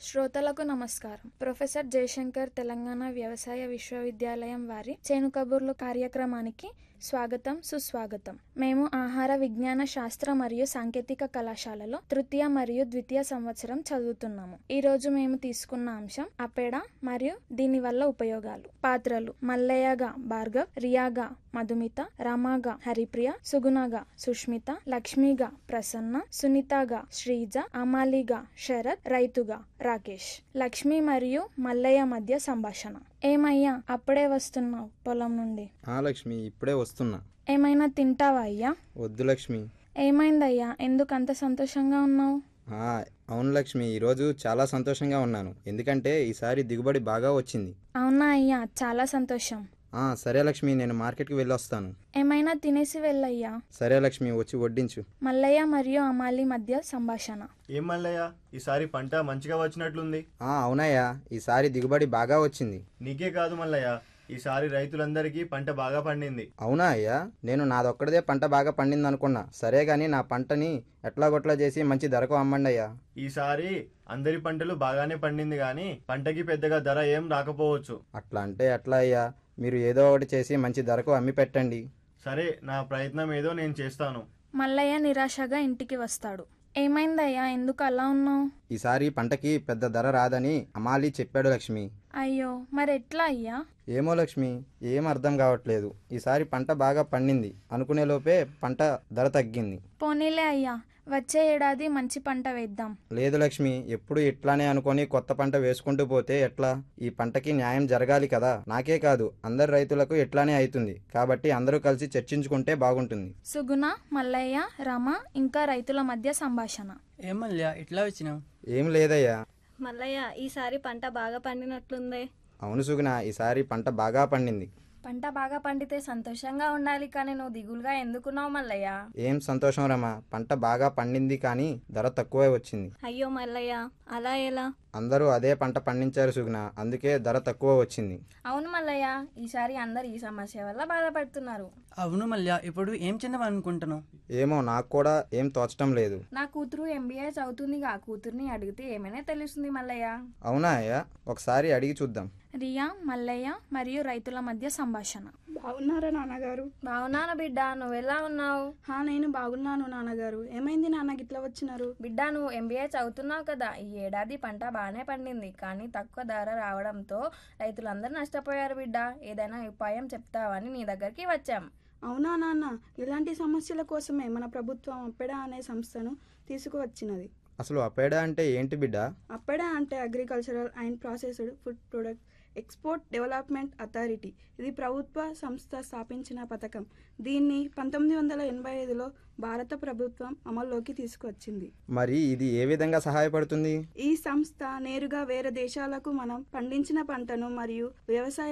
శ్రోతలకు నమస్కారం ప్రొఫెసర్ జయశంకర్ తెలంగాణ వ్యవసాయ విశ్వవిద్యాలయం వారి చేను కబుర్లు కార్యక్రమానికి స్వాగతం సుస్వాగతం మేము ఆహార విజ్ఞాన శాస్త్ర మరియు సాంకేతిక కళాశాలలో తృతీయ మరియు ద్వితీయ సంవత్సరం చదువుతున్నాము ఈ రోజు మేము తీసుకున్న అంశం అపెడ మరియు దీని వల్ల ఉపయోగాలు పాత్రలు మల్లయ్యగా భార్గవ్ రియాగా మధుమిత రామాగా హరిప్రియ సుగుణగా సుష్మిత లక్ష్మిగా ప్రసన్న సునీతగా శ్రీజ అమాలిగా శరత్ రైతుగా రాకేష్ లక్ష్మి మరియు మల్లయ్య మధ్య సంభాషణ ఏమయ్యా అప్పుడే వస్తున్నావు పొలం నుండి ఆ లక్ష్మి ఇప్పుడే వస్తున్నా ఏమైనా తింటావా అయ్యా వద్దు లక్ష్మి ఏమైందయ్యా ఎందుకు అంత సంతోషంగా ఉన్నావు ఆ, అవును లక్ష్మి ఈరోజు చాలా సంతోషంగా ఉన్నాను ఎందుకంటే ఈసారి దిగుబడి బాగా వచ్చింది అవునా అయ్యా చాలా సంతోషం ఆ, సరే లక్ష్మి నేను మార్కెట్కి వెళ్ళొస్తాను ఏమైనా తినేసి వెళ్ళయ్యా సరే లక్ష్మి వచ్చి వడ్డించు మల్లయ్య మరియు అమాలి మధ్య సంభాషణ ఏం మల్లయ్య ఈసారి పంట మంచిగా వచ్చినట్లుంది ఆ, అవునయ్యా ఈసారి దిగుబడి బాగా వచ్చింది నీకే కాదు మల్లయ్య ఈసారి రైతులందరికీ పంట బాగా పండింది అవునా అయ్యా నేను నాదొక్కడిదే పంట బాగా పండింది అనుకున్నా సరే గాని నా పంటని ఎట్లాగొట్లా చేసి మంచి ధరకు అమ్మండి అయ్యా ఈసారి అందరి పంటలు బాగానే పండింది కానీ పంటకి పెద్దగా ధర ఏం రాకపోవచ్చు అట్లా అంటే ఎట్లా అయ్యా మీరు ఏదో ఒకటి చేసి మంచి ధరకు అమ్మి పెట్టండి సరే నా ప్రయత్నం ఏదో నేను చేస్తాను మల్లయ్య నిరాశగా ఇంటికి వస్తాడు ఏమైందయ్యా ఎందుకు అలా ఉన్నావు ఈసారి పంటకి పెద్ద ధర రాదని అమాలి చెప్పాడు లక్ష్మి అయ్యో మరి ఎట్లా అయ్యా ఏమో లక్ష్మి ఏం అర్థం కావట్లేదు ఈసారి పంట బాగా పండింది అనుకునే లోపే పంట ధర తగ్గింది పోనీలే అయ్యా వచ్చే ఏడాది మంచి పంట వేద్దాం లేదు లక్ష్మి ఎప్పుడు ఇట్లానే అనుకొని కొత్త పంట వేసుకుంటూ పోతే ఎట్లా ఈ పంటకి న్యాయం జరగాలి కదా నాకే కాదు అందరు రైతులకు ఇట్లానే అవుతుంది కాబట్టి అందరూ కలిసి చర్చించుకుంటే బాగుంటుంది సుగుణ మల్లయ్య రమ ఇంకా రైతుల మధ్య సంభాషణ ఏం మళ్ళీ ఇట్లా వచ్చినావు ఏం లేదయ్యా మల్లయ్య ఈసారి పంట బాగా పండినట్లుందే అవును సుగుణ ఈసారి పంట బాగా పండింది పంట బాగా పండితే సంతోషంగా ఉండాలి కానీ నువ్వు దిగులుగా ఎందుకున్నావు మల్లయ్య ఏం సంతోషం రమా పంట బాగా పండింది కానీ ధర తక్కువే వచ్చింది అయ్యో మల్లయ్య అలా ఎలా అందరూ అదే పంట పండించారు సుగుణ అందుకే ధర తక్కువ వచ్చింది అవును మల్లయ్య ఈసారి అందరు ఈ సమస్య వల్ల బాధపడుతున్నారు అవును మళ్ళీ ఇప్పుడు ఏం చెందాం అనుకుంటున్నావు ఏమో నాకు కూడా ఏం తోచటం లేదు నా కూతురు ఎంబీఏ చదువుతుందిగా కూతుర్ని అడిగితే ఏమైనా తెలుస్తుంది మల్లయ్య అవునా అయ్యా ఒకసారి అడిగి చూద్దాం రియా మల్లయ్య మరియు రైతుల మధ్య సంభాషణ బాగున్నారా నాన్నగారు బాగున్నాను బిడ్డ నువ్వెలా ఉన్నావు హా నేను బాగున్నాను నాన్నగారు ఏమైంది నాన్న గిట్లా వచ్చినారు బిడ్డ నువ్వు ఎంబీఏ చదువుతున్నావు కదా ఈ ఏడాది పంట బాగానే పండింది కానీ తక్కువ ధర రావడంతో రైతులందరూ నష్టపోయారు బిడ్డ ఏదైనా ఉపాయం చెప్తావని నీ దగ్గరికి వచ్చాం అవునా నాన్న ఇలాంటి సమస్యల కోసమే మన ప్రభుత్వం అప్పెడా అనే సంస్థను తీసుకువచ్చినది అసలు అపేడా అంటే ఏంటి బిడ్డ అప్పెడా అంటే agricultural and processed food product export development authority ఇది ప్రభుత్వ సంస్థ స్థాపించిన పథకం దీన్ని పంతొమ్మిది వందల ఎనభై ఐదులో భారత ప్రభుత్వం అమల్లోకి తీసుకువచ్చింది మరి ఇది ఏ విధంగా సహాయపడుతుంది ఈ సంస్థ నేరుగా వేరే దేశాలకు మనం పండించిన పంటను మరియు వ్యవసాయ